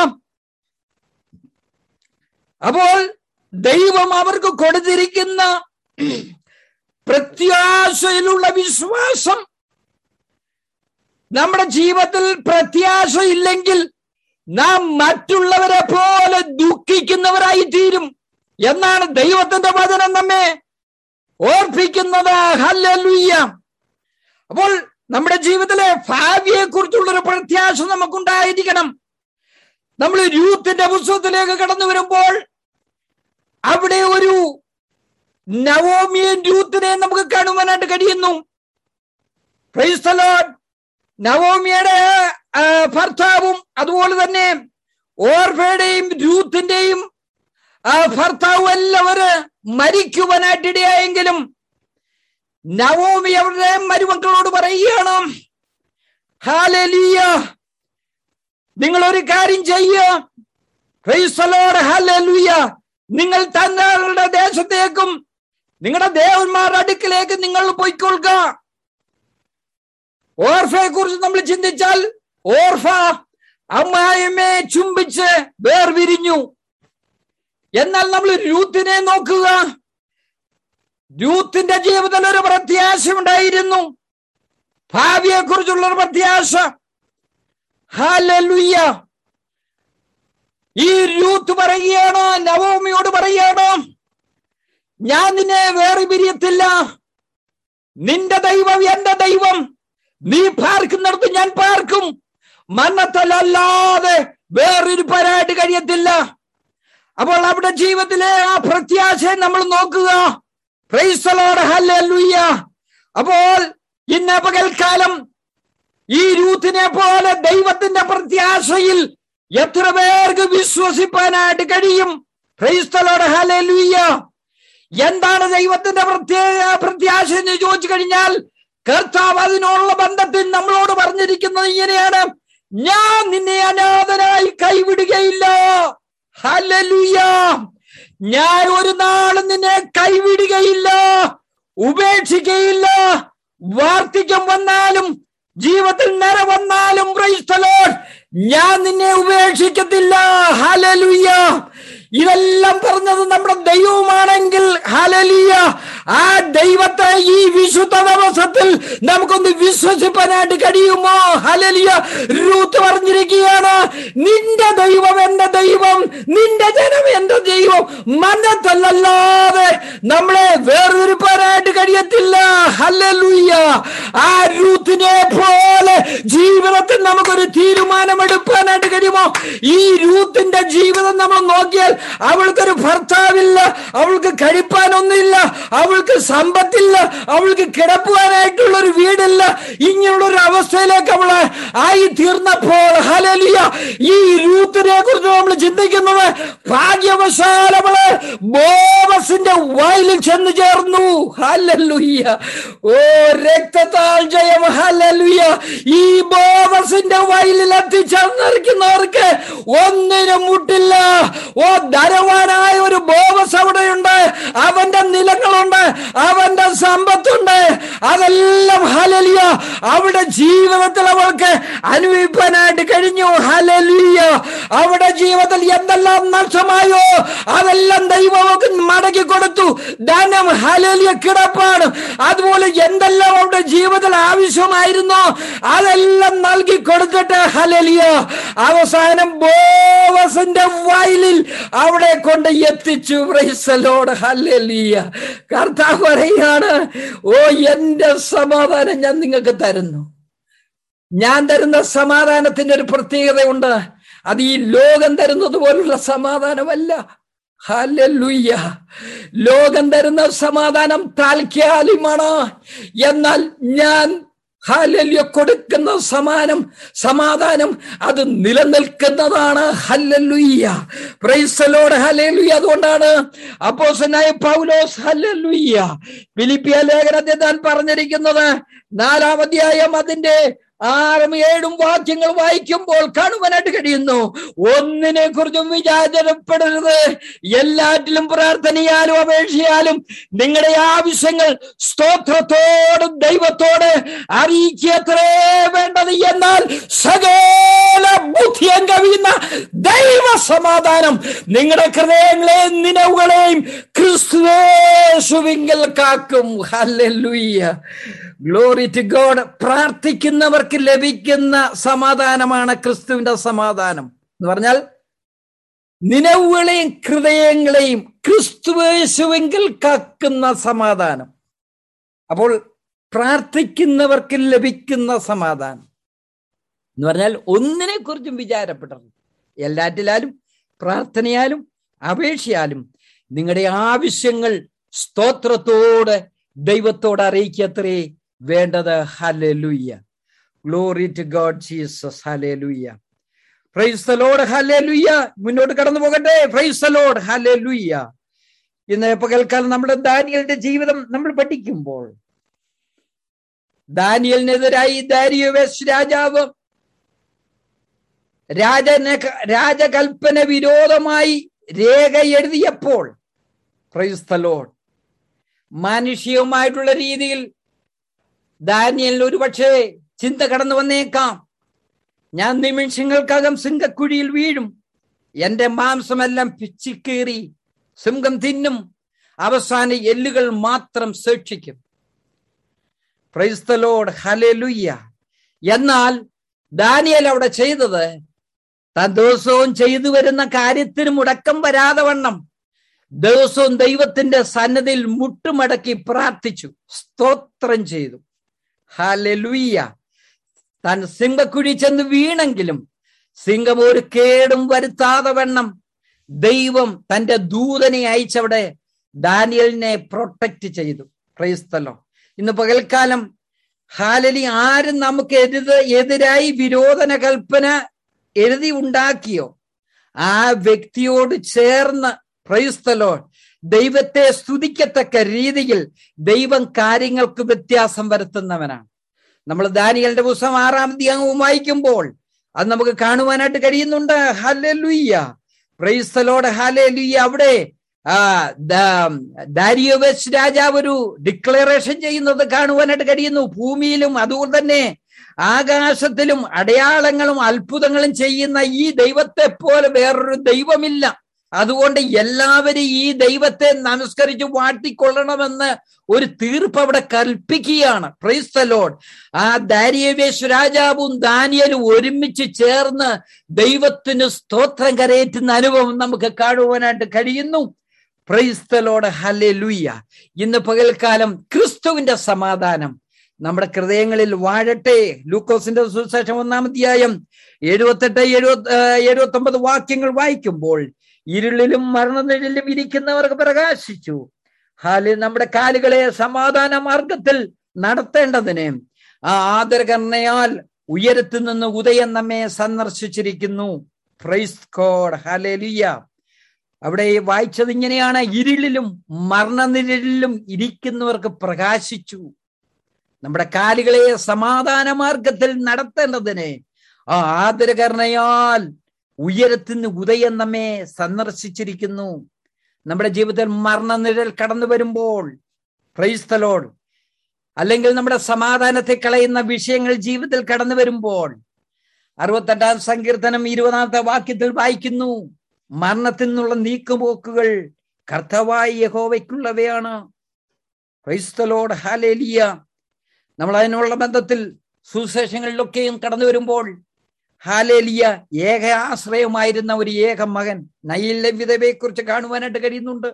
അപ്പോൾ ദൈവം അവർക്ക് കൊടുത്തിരിക്കുന്ന പ്രത്യാശയിലുള്ള വിശ്വാസം നമ്മുടെ ജീവിതത്തിൽ പ്രത്യാശ ഇല്ലെങ്കിൽ നാം മറ്റുള്ളവരെ പോലെ ദുഃഖിക്കുന്നവരായി തീരും എന്നാണ് ദൈവത്തിന്റെ വചനം നമ്മെ ഓർപ്പിക്കുന്നത് ഹല്ലേലൂയ അപ്പോൾ നമ്മുടെ ജീവിതത്തിലെ ഭാവിയെ കുറിച്ചുള്ള ഒരു പ്രത്യാശ നമുക്കുണ്ടായിരിക്കണം നമ്മൾ യൂത്തിന്റെ പുസ്തകത്തിലേക്ക് കടന്നു വരുമ്പോൾ അവിടെ ഒരു നവോമിയൻ യൂത്തിനെ നമുക്ക് കാണുവാനായിട്ട് കഴിയുന്നു Praise the Lord. നവോമിയുടെ ആ, ഭർത്താവും അതുപോലെ തന്നെ ഓർഫയുടെയും രൂത്തിന്റെയും ആ ഭർത്താവും എല്ലാവര് മരിക്കുവാനായിട്ടിടയായെങ്കിലും നവോമി അവരുടെ മരുമക്കളോട് പറയുകയാണ് ഹാലലിയ നിങ്ങൾ ഒരു കാര്യം ചെയ്യുക ക്രൈസ്തലോട് ഹാലലുയ നിങ്ങൾ തങ്ങളുടെ ദേശത്തേക്കും നിങ്ങളുടെ ദേവന്മാരുടെ അടുക്കിലേക്ക് നിങ്ങൾ പോയിക്കൊള്ളുക ഓർഫയെ കുറിച്ച് നമ്മൾ ചിന്തിച്ചാൽ ഓർഫ അമ്മായിമ്മയെ ചുംബിച്ച് വേർവിരിഞ്ഞു എന്നാൽ നമ്മൾ രൂത്തിനെ നോക്കുക രൂത്തിന്റെ ജീവിതത്തിൽ ഒരു പ്രത്യാശ ഉണ്ടായിരുന്നു ഭാവിയെ കുറിച്ചുള്ള ഒരു പ്രത്യാശ ഹാലലുയ്യ ഈ രൂത്ത് പറയുകയാണ് നവോമിയോട് പറയുകയാണ് ഞാൻ നിന്നെ വേറെ പിരിയത്തില്ല നിന്റെ ദൈവം എന്റെ ദൈവം നീ പാർക്കുന്നിടത്ത് ഞാൻ പാർക്കും മന്നത്തലല്ലാതെ വേറൊരുപ്പരായിട്ട് കഴിയത്തില്ല അപ്പോൾ അവിടെ ജീവിതത്തിലെ ആ പ്രത്യാശയെ നമ്മൾ നോക്കുക പ്രൈസലോട് ഹല്ലേലൂയ അപ്പോൾ ഇന്ന് പകൽക്കാലം ഈ രൂത്തിനെ പോലെ ദൈവത്തിന്റെ പ്രത്യാശയിൽ എത്ര പേർക്ക് വിശ്വസിപ്പാനായിട്ട് കഴിയും ക്രൈസ്തലോട് ഹല്ലേലൂയ എന്താണ് ദൈവത്തിന്റെ പ്രത്യേക പ്രത്യാശ എന്ന് ചോദിച്ചു കഴിഞ്ഞാൽ കർത്താവ് അതിനുള്ള ബന്ധത്തിൽ നമ്മളോട് പറഞ്ഞിരിക്കുന്നത് ഇങ്ങനെയാണ് ഞാൻ നിന്നെ അനാഥനായി കൈവിടുകയില്ല ഹല്ലേലൂയ ഞാൻ ഒരു നാളും നിന്നെ കൈവിടുകയില്ല ഉപേക്ഷിക്കയില്ല വാർദ്ധക്യം വന്നാലും ജീവിതത്തിൽ നിര വന്നാലും ക്രൈസ്തലോട് ഞാൻ നിന്നെ ഉപേക്ഷിക്കത്തില്ല ഹലലുയ്യ ഇതെല്ലാം പറഞ്ഞത് നമ്മുടെ ദൈവമാണെങ്കിൽ ഹലലിയ ആ ദൈവത്തെ ഈ വിശുദ്ധ ദിവസത്തിൽ നമുക്കൊന്ന് വിശ്വസിപ്പാനായിട്ട് കഴിയുമോ ഹലലിയ റൂത്ത് പറഞ്ഞിരിക്കുകയാണ് നിന്റെ ദൈവം എന്റെ ദൈവം നിന്റെ ജനം എന്റെ ദൈവം മനത്തല്ലാതെ നമ്മളെ വേർതിരിപ്പാനായിട്ട് കഴിയത്തില്ല ഹലലുയ്യ ആ റൂത്തിനെ പോലെ ജീവിതത്തിൽ നമുക്കൊരു തീരുമാനമെടുക്കാനായിട്ട് കഴിയുമോ ഈ രൂത്തിന്റെ ജീവിതം നമ്മൾ നോക്കിയാൽ അവൾക്കൊരു ഭർത്താവില്ല അവൾക്ക് കഴിപ്പാനൊന്നുമില്ല അവൾക്ക് സമ്പത്തില്ല അവൾക്ക് കിടക്കുവാനായിട്ടുള്ള ഒരു വീടില്ല ഇങ്ങനെയുള്ള ഒരു അവസ്ഥയിലേക്ക് അവള് ആയി തീർന്നപ്പോൾ ഹലലിയ ഈ രൂത്തിനെ കുറിച്ച് നമ്മൾ ചിന്തിക്കുന്നത് ഭാഗ്യവശാൽ അവള് ബോബസിന്റെ വയലിൽ ചെന്ന് ചേർന്നു ഹലലുയ്യ ഓ രക്തത്താൽ ജയം ഹലലുയ്യ ഈ ബോബസിന്റെ വയലിൽ എത്തിച്ചേർന്നിരിക്കുന്നവർക്ക് ഒന്നിനും മുട്ടില്ല ഓ ധനവാനായ ഒരു ബോബസ് അവിടെയുണ്ട് അവന്റെ നിലങ്ങളുണ്ട് അവന്റെ സമ്പത്തുണ്ട് അതെല്ലാം ഹലലിയ അവിടെ ജീവിതത്തിൽ അവൾക്ക് അനുഭവിക്കാനായിട്ട് കഴിഞ്ഞു ഹലലിയ അവിടെ ജീവിതത്തിൽ എന്തെല്ലാം നഷ്ടമായോ അതെല്ലാം ദൈവം അവൾക്ക് മടക്കി കൊടുത്തു ധനം ഹലലിയ കിടപ്പാണ് അതുപോലെ എന്തെല്ലാം അവരുടെ ജീവിതത്തിൽ ആവശ്യമായിരുന്നോ അതെല്ലാം നൽകി കൊടുത്തിട്ട് ഹലലിയ അവസാനം ബോവസിന്റെ വയലിൽ അവിടെ കൊണ്ട് എത്തിച്ചു പ്രൈസലോട് ഹല്ലേലൂയ കർത്താവ് പറയാണ് ഓ എന്റെ സമാധാനം ഞാൻ നിങ്ങൾക്ക് തരുന്നു ഞാൻ തരുന്ന സമാധാനത്തിന്റെ ഒരു പ്രത്യേകതയുണ്ട് അത് ഈ ലോകം തരുന്നത് പോലുള്ള സമാധാനമല്ല ഹല്ലേലൂയ ലോകം തരുന്ന സമാധാനം താൽക്കാലികമാണ് എന്നാൽ ഞാൻ ഹല്ലല്യ കൊടുക്കുന്ന സമാനം സമാധാനം അത് നിലനിൽക്കുന്നതാണ് ഹല്ലല്ലുയ്യ പ്രൈസലോട് ഹല്ലേലൂയ അതുകൊണ്ടാണ് അപ്പോസനായ പൗലോസ് ഹല്ലല്ലുയ്യ ഫിലിപ്പിയ ലേഖനത്തെ താൻ പറഞ്ഞിരിക്കുന്നത് നാലാം അധ്യായം അതിന്റെ ആറും ഏഴും വാക്യങ്ങൾ വായിക്കുമ്പോൾ കാണുവാനായിട്ട് കഴിയുന്നു ഒന്നിനെ കുറിച്ചും വിചാരപ്പെടരുത് എല്ലാറ്റിലും പ്രാർത്ഥനയാലും അപേക്ഷയാലും നിങ്ങളുടെ ആവശ്യങ്ങൾ സ്തോത്രത്തോടും ദൈവത്തോട് അറിയിക്കത്രേ വേണ്ടത് എന്നാൽ സകല ബുദ്ധിയം കവിയുന്ന ദൈവ സമാധാനം നിങ്ങളുടെ ഹൃദയങ്ങളെയും നിലവുകളെയും ക്രിസ്തുവേശുവിങ്കൽ കാക്കും ഹല്ലേലൂയ്യ ഗ്ലോറി ടു ഗോഡ് പ്രാർത്ഥിക്കുന്നവർക്ക് ലഭിക്കുന്ന സമാധാനമാണ് ക്രിസ്തുവിന്റെ സമാധാനം എന്ന് പറഞ്ഞാൽ നിലവുകളെയും ഹൃദയങ്ങളെയും ക്രിസ്തുവേശുവെങ്കിൽ കാക്കുന്ന സമാധാനം അപ്പോൾ പ്രാർത്ഥിക്കുന്നവർക്ക് ലഭിക്കുന്ന സമാധാനം എന്ന് പറഞ്ഞാൽ ഒന്നിനെ കുറിച്ചും വിചാരപ്പെടരുത് എല്ലാറ്റിലാലും പ്രാർത്ഥനയാലും അപേക്ഷയാലും നിങ്ങളുടെ ആവശ്യങ്ങൾ സ്തോത്രത്തോട് ദൈവത്തോട് അറിയിക്കത്രേ വേണ്ടത് hallelujah glory to God Jesus hallelujah praise Lord hallelujah മുന്നോട്ട് കടന്നു പോകട്ടെ പ്രൈസ് ലോഡ് ഹലലുയ്യ ഇന്ന് പകൽക്കാലം നമ്മുടെ ദാനിയലിന്റെ ജീവിതം നമ്മൾ പഠിക്കുമ്പോൾ ദാനിയലിനെതിരായി ദാരിയവേശ് രാജാവ് രാജന രാജകൽപ്പന വിരോധമായി രേഖ എഴുതിയപ്പോൾ പ്രൈസ് ലോഡ് മാനുഷികമായിട്ടുള്ള രീതിയിൽ ദാനിയലിന് ഒരുപക്ഷെ ചിന്ത കടന്നു വന്നേക്കാം ഞാൻ നിമിഷങ്ങൾക്കകം സിംഹക്കുഴിയിൽ വീഴും എന്റെ മാംസമെല്ലാം പിച്ചിക്കേറി സിംഹം തിന്നും അവസാന എല്ലുകൾ മാത്രം സൂക്ഷിക്കും പ്രൈസ്തലോട് ഹലലുയ്യ എന്നാൽ ദാനിയൽ അവിടെ ചെയ്തത് താൻ ദിവസവും ചെയ്തു വരുന്ന കാര്യത്തിന് മുടക്കം വരാതെ വണ്ണം ദിവസവും ദൈവത്തിന്റെ സന്നദ്ധിയിൽ മുട്ടുമടക്കി പ്രാർത്ഥിച്ചു സ്തോത്രം ചെയ്തു ഹാലലുയ്യ താൻ സിംഹക്കുഴി ചെന്ന് വീണെങ്കിലും സിംഹം ഒരു കേടും വരുത്താതെ വണ്ണം ദൈവം തന്റെ ദൂതനെ അയച്ചവിടെ ദാനിയലിനെ പ്രൊട്ടക്ട് ചെയ്തു ക്രൈസ്തലോ ഇന്ന് പകൽക്കാലം ഹാലലി ആരും നമുക്ക് എതിര് എതിരായി വിരോധന കൽപ്പന എഴുതി ഉണ്ടാക്കിയോ ആ വ്യക്തിയോട് ചേർന്ന് ക്രൈസ്തലോ ദൈവത്തെ സ്തുതിക്കത്തക്ക രീതിയിൽ ദൈവം കാര്യങ്ങൾക്ക് വ്യത്യാസം വരുത്തുന്നവനാണ് നമ്മൾ ദാനികളുടെ പുസ്തകം ആറാം അധ്യായവും വായിക്കുമ്പോൾ അത് നമുക്ക് കാണുവാനായിട്ട് കഴിയുന്നുണ്ട് ഹലലുയ്യ പ്രൈസ്തലോട് ഹലലുയ്യ അവിടെ ആ ദാരിയോവസ് രാജാവ് ഒരു ഡിക്ലറേഷൻ ചെയ്യുന്നത് കാണുവാനായിട്ട് കഴിയുന്നു ഭൂമിയിലും അതുപോലെ തന്നെ ആകാശത്തിലും അടയാളങ്ങളും അത്ഭുതങ്ങളും ചെയ്യുന്ന ഈ ദൈവത്തെ പോലെ വേറൊരു ദൈവമില്ല അതുകൊണ്ട് എല്ലാവരും ഈ ദൈവത്തെ നമസ്കരിച്ച് വാഴ്ത്തിക്കൊള്ളണമെന്ന് ഒരു തീർപ്പ് അവിടെ കൽപ്പിക്കുകയാണ് ക്രൈസ്തലോഡ് ആ ദാരിയവേശ് രാജാവും ദാനിയലും ഒരുമിച്ച് ചേർന്ന് ദൈവത്തിന് സ്തോത്രം കരയേറ്റുന്ന അനുഭവം നമുക്ക് കാണുവാനായിട്ട് കഴിയുന്നു പ്രൈസ്തലോട് ഹലെ ലുയ്യ ഇന്ന് പകൽക്കാലം ക്രിസ്തുവിന്റെ സമാധാനം നമ്മുടെ ഹൃദയങ്ങളിൽ വാഴട്ടെ ലൂക്കോസിന്റെ സുശേഷം ഒന്നാമധ്യായം എഴുപത്തെട്ട് എഴുപത്തി എഴുപത്തി ഒമ്പത് വാക്യങ്ങൾ വായിക്കുമ്പോൾ ഇരുളിലും മരണനിഴലിലും ഇരിക്കുന്നവർക്ക് പ്രകാശിച്ചു ഹാല് നമ്മുടെ കാലുകളെ സമാധാന മാർഗത്തിൽ നടത്തേണ്ടതിന് ആ ആദരകരണയാൽ ഉയരത്തു നിന്ന് ഉദയം നമ്മെ സന്ദർശിച്ചിരിക്കുന്നു ഫ്രൈസ് കോഡ് ഹാലേലിയ അവിടെ വായിച്ചത് ഇങ്ങനെയാണ് ഇരുളിലും മരണനിഴലിലും ഇരിക്കുന്നവർക്ക് പ്രകാശിച്ചു നമ്മുടെ കാലുകളെ സമാധാന മാർഗത്തിൽ നടത്തേണ്ടതിന് ആ ആദരകരണയാൽ ഉയരത്തിന് ഉദയം നമ്മെ സന്ദർശിച്ചിരിക്കുന്നു നമ്മുടെ ജീവിതത്തിൽ മരണനിഴൽ കടന്നു വരുമ്പോൾ ക്രൈസ്തലോട് അല്ലെങ്കിൽ നമ്മുടെ സമാധാനത്തെ കളയുന്ന വിഷയങ്ങൾ ജീവിതത്തിൽ കടന്നു വരുമ്പോൾ അറുപത്തെട്ടാം സങ്കീർത്തനം ഇരുപതാമത്തെ വാക്യത്തിൽ വായിക്കുന്നു മരണത്തിൽ നിന്നുള്ള നീക്കുപോക്കുകൾ കർത്തവായി യഹോവയ്ക്കുള്ളവയാണ് ക്രൈസ്തലോട് ഹാലേലിയ നമ്മൾ അതിനുള്ള ബന്ധത്തിൽ സുശേഷങ്ങളിലൊക്കെയും കടന്നു വരുമ്പോൾ ഹാലേലിയ ഏക ആശ്രയമായിരുന്ന ഒരു ഏക മകൻ നയിലെ വിധവയെ കുറിച്ച് കാണുവാനായിട്ട് കഴിയുന്നുണ്ട്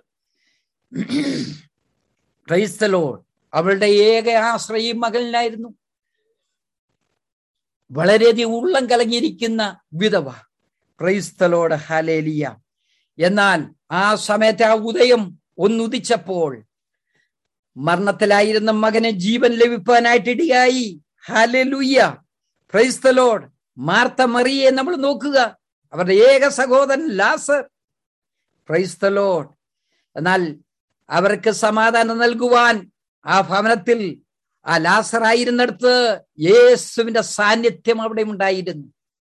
ക്രൈസ്തലോട് അവളുടെ ഏക ആശ്രയം മകനിലായിരുന്നു വളരെയധികം ഉള്ളം കലങ്ങിയിരിക്കുന്ന വിധവ ക്രൈസ്തലോട് ഹാലേലിയ എന്നാൽ ആ സമയത്ത് ആ ഉദയം ഒന്നുദിച്ചപ്പോൾ മരണത്തിലായിരുന്ന മകന് ജീവൻ ലഭിക്കാനായിട്ട് ഇടയായി ഹാലലുയ്യ ക്രൈസ്തലോഡ് മാർത്ത മറിയെ നമ്മൾ നോക്കുക അവരുടെ ഏക സഹോദരൻ ലാസർ ക്രൈസ്തലോഡ് എന്നാൽ അവർക്ക് സമാധാനം നൽകുവാൻ ആ ഭവനത്തിൽ ആ ലാസർ ആയിരുന്നിടത്ത് യേസുവിന്റെ സാന്നിധ്യം അവിടെ ഉണ്ടായിരുന്നു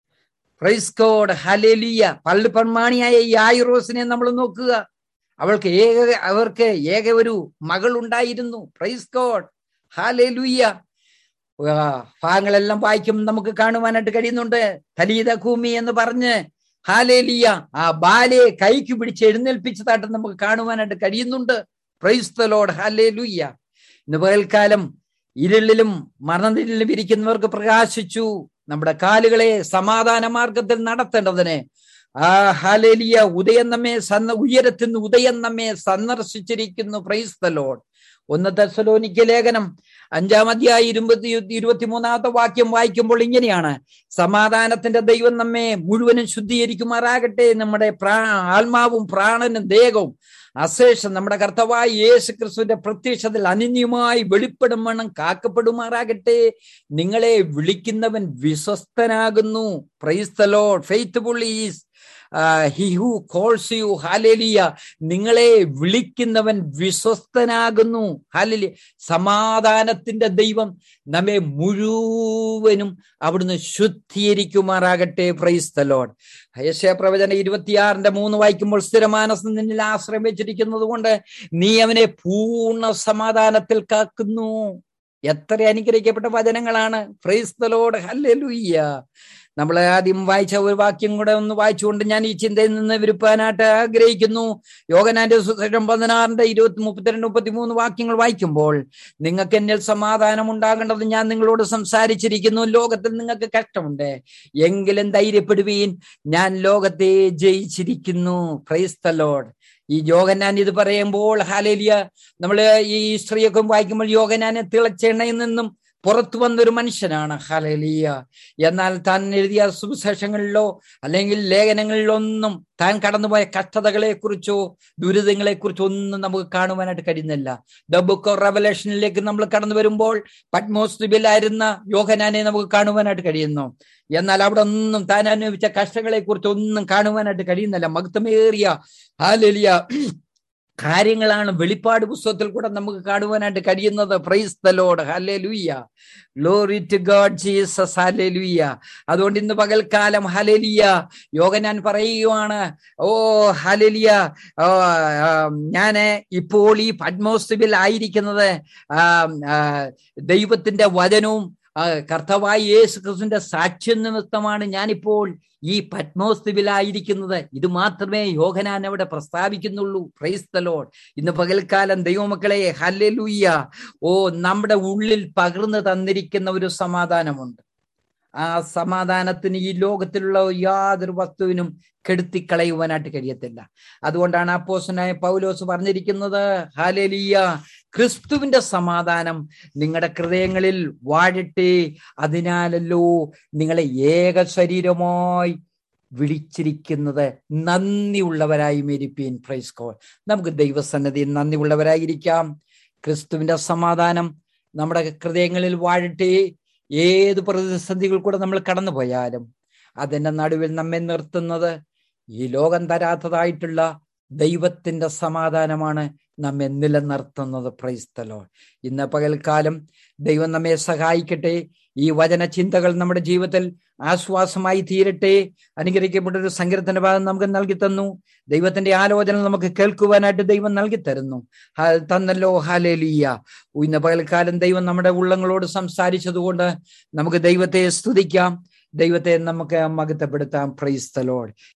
ക്രൈസ്കോഡ് ഹലേലിയ പള്ളിപ്പൺമാണിയായ യായിറോസിനെ നമ്മൾ നോക്കുക അവൾക്ക് ഏക അവർക്ക് ഏക ഒരു മകൾ ഉണ്ടായിരുന്നു ക്രൈസ്കോഡ് ഹാലേലുയ്യ ഭാഗങ്ങളെല്ലാം വായിക്കും നമുക്ക് കാണുവാനായിട്ട് കഴിയുന്നുണ്ട് തലീത ഭൂമി എന്ന് പറഞ്ഞ് ഹാലേലിയ ആ ബാലയെ കൈക്ക് പിടിച്ച് എഴുന്നേൽപ്പിച്ചതായിട്ട് നമുക്ക് കാണുവാനായിട്ട് കഴിയുന്നുണ്ട് പ്രൈസ്തലോട് ഹാലേലുയ്യ ഇന്ന് പകൽക്കാലം ഇരുളിലും മരണനിലും ഇരിക്കുന്നവർക്ക് പ്രകാശിച്ചു നമ്മുടെ കാലുകളെ സമാധാന മാർഗത്തിൽ നടത്തേണ്ടതിന് ആ ഹാലേലിയ ഉദയം നമ്മെ സന്ന ഉയരത്തുനിന്ന് ഉദയം നമ്മെ സന്ദർശിച്ചിരിക്കുന്നു പ്രൈസ്തലോഡ് ഒന്ന് തെസലോനിക്ക ലേഖനം അഞ്ചാം അധ്യായ ഇരുപത്തി ഇരുപത്തിമൂന്നാമത്തെ വാക്യം വായിക്കുമ്പോൾ ഇങ്ങനെയാണ് സമാധാനത്തിന്റെ ദൈവം നമ്മെ മുഴുവനും ശുദ്ധീകരിക്കുമാറാകട്ടെ നമ്മുടെ പ്രാ ആത്മാവും പ്രാണനും ദേഹവും അശേഷം നമ്മുടെ കർത്തവായ യേശു ക്രിസ്തുവിന്റെ പ്രത്യക്ഷത്തിൽ അനന്യമായി വെളിപ്പെടും വണ്ണം കാക്കപ്പെടുമാറാകട്ടെ നിങ്ങളെ വിളിക്കുന്നവൻ വിശ്വസ്തനാകുന്നു praise the Lord faithful is he who calls you hallelujah നിങ്ങളെ വിളിക്കുന്നവൻ വിശ്വസ്തനാകുന്നു ഹാലലി സമാധാനത്തിന്റെ ദൈവം നമ്മെ മുഴുവനും അവിടുന്ന് ശുദ്ധീകരിക്കുമാറാകട്ടെ പ്രൈസ്തലോഡ് യശയ പ്രവചന ഇരുപത്തിയാറിന്റെ മൂന്ന് വായിക്കുമ്പോൾ സ്ഥിരമാനസം നിന്നിൽ ആശ്രയം വെച്ചിരിക്കുന്നത് കൊണ്ട് നീ അവനെ പൂർണ്ണ സമാധാനത്തിൽ കാക്കുന്നു എത്ര അനുഗ്രഹിക്കപ്പെട്ട വചനങ്ങളാണ് ഫ്രൈസ്തലോട് ഹല്ലുയ്യ നമ്മൾ ആദ്യം വായിച്ച ഒരു വാക്യം കൂടെ ഒന്ന് വായിച്ചുകൊണ്ട് ഞാൻ ഈ ചിന്തയിൽ നിന്ന് വിരുപ്പാനായിട്ട് ആഗ്രഹിക്കുന്നു യോഗനാന്റെ സുശേഷം പതിനാറിന്റെ ഇരുപത്തി മുപ്പത്തിരണ്ട് മുപ്പത്തി മൂന്ന് വാക്യങ്ങൾ വായിക്കുമ്പോൾ നിങ്ങൾക്ക് എന്നിൽ സമാധാനം ഉണ്ടാകേണ്ടത് ഞാൻ നിങ്ങളോട് സംസാരിച്ചിരിക്കുന്നു ലോകത്തിൽ നിങ്ങൾക്ക് കഷ്ടമുണ്ട് എങ്കിലും ധൈര്യപ്പെടുവീൻ ഞാൻ ലോകത്തെ ജയിച്ചിരിക്കുന്നു ക്രൈസ്തലോഡ് ഈ യോഗനാൻ ഇത് പറയുമ്പോൾ ഹാലേലിയ നമ്മൾ ഈ സ്ത്രീയൊക്കെ വായിക്കുമ്പോൾ യോഗനാനെ തിളച്ചെണ്ണയിൽ നിന്നും പുറത്തു വന്നൊരു മനുഷ്യനാണ് ഹലലിയ എന്നാൽ താൻ എഴുതിയ സുവിശേഷങ്ങളിലോ അല്ലെങ്കിൽ ലേഖനങ്ങളിലൊന്നും താൻ കടന്നുപോയ കഷ്ടതകളെ കുറിച്ചോ ദുരിതങ്ങളെ കുറിച്ചോ ഒന്നും നമുക്ക് കാണുവാനായിട്ട് കഴിയുന്നില്ല ദ ബുക്ക് ഓഫ് റെവലേഷനിലേക്ക് നമ്മൾ കടന്നു വരുമ്പോൾ പത്മോസ്തുബിലായിരുന്ന യോഹനാനെ നമുക്ക് കാണുവാനായിട്ട് കഴിയുന്നു എന്നാൽ അവിടെ ഒന്നും താൻ അനുഭവിച്ച കഷ്ടങ്ങളെ കുറിച്ച് ഒന്നും കാണുവാനായിട്ട് കഴിയുന്നില്ല മഹത്വമേറിയ ഹാലലിയ കാര്യങ്ങളാണ് വെളിപ്പാട് പുസ്തകത്തിൽ കൂടെ നമുക്ക് കാണുവാനായിട്ട് കഴിയുന്നത് പ്രൈസ് ദ ലോഡ് ഹല്ലേ ലൂയ്യ ഗ്ലോറി ടു ഗോഡ് ജീസസ് ഹല്ലേ ലൂയ്യ അതുകൊണ്ട് ഇന്ന് പകൽക്കാലം ഹലലിയ യോഗ ഞാൻ പറയുകയാണ് ഓ ഹലലിയ ഞാന് ഇപ്പോൾ ഈ പത്മോസ്തുവിൽ ആയിരിക്കുന്നത് ദൈവത്തിന്റെ വചനവും ആ കർത്താവായി യേശു ക്രിസ്തുവിന്റെ സാക്ഷ്യം നിമിത്തമാണ് ഞാനിപ്പോൾ ഈ പത്മോസ്തുവിലായിരിക്കുന്നത് ഇത് മാത്രമേ യോഹനാൻ അവിടെ പ്രസ്താവിക്കുന്നുള്ളൂ ക്രൈസ്തലോൺ ഇന്ന് പകൽക്കാലം ദൈവമക്കളെ ഹല്ലേലൂയ്യ ഓ നമ്മുടെ ഉള്ളിൽ പകർന്നു തന്നിരിക്കുന്ന ഒരു സമാധാനമുണ്ട് ആ സമാധാനത്തിന് ഈ ലോകത്തിലുള്ള യാതൊരു വസ്തുവിനും കെടുത്തിക്കളയുവാനായിട്ട് കഴിയത്തില്ല അതുകൊണ്ടാണ് അപ്പോസനായ പൗലോസ് പറഞ്ഞിരിക്കുന്നത് ഹാലേലിയ ക്രിസ്തുവിന്റെ സമാധാനം നിങ്ങളുടെ ഹൃദയങ്ങളിൽ വാഴട്ടെ അതിനാലല്ലോ നിങ്ങളെ ഏക ശരീരമായി വിളിച്ചിരിക്കുന്നത് നന്ദിയുള്ളവരായി മെരിപ്പീൻ പ്രൈസ് കോൾ നമുക്ക് ദൈവസന്നതിയിൽ നന്ദിയുള്ളവരായിരിക്കാം ക്രിസ്തുവിന്റെ സമാധാനം നമ്മുടെ ഹൃദയങ്ങളിൽ വാഴട്ടെ ഏത് പ്രതിസന്ധികൾ കൂടെ നമ്മൾ കടന്നു പോയാലും അതിന്റെ നടുവിൽ നമ്മെ നിർത്തുന്നത് ഈ ലോകം തരാത്തതായിട്ടുള്ള ദൈവത്തിന്റെ സമാധാനമാണ് നമ്മെ നിലനിർത്തുന്നത് പ്രൈസ്തലോ ഇന്ന് പകൽക്കാലം ദൈവം നമ്മെ സഹായിക്കട്ടെ ഈ വചന ചിന്തകൾ നമ്മുടെ ജീവിതത്തിൽ ആശ്വാസമായി തീരട്ടെ അനുഗ്രഹിക്കപ്പെട്ട ഒരു സങ്കീർത്തന ഭാഗം നമുക്ക് നൽകി തന്നു ദൈവത്തിന്റെ ആലോചന നമുക്ക് കേൾക്കുവാനായിട്ട് ദൈവം നൽകി തരുന്നു തന്നല്ലോ ഹാലേലിയ ഇന്ന് പകൽക്കാലം ദൈവം നമ്മുടെ ഉള്ളങ്ങളോട് സംസാരിച്ചതുകൊണ്ട് നമുക്ക് ദൈവത്തെ സ്തുതിക്കാം ദൈവത്തെ നമുക്ക് മഹത്വപ്പെടുത്താം പ്രൈസ് തലോഡ്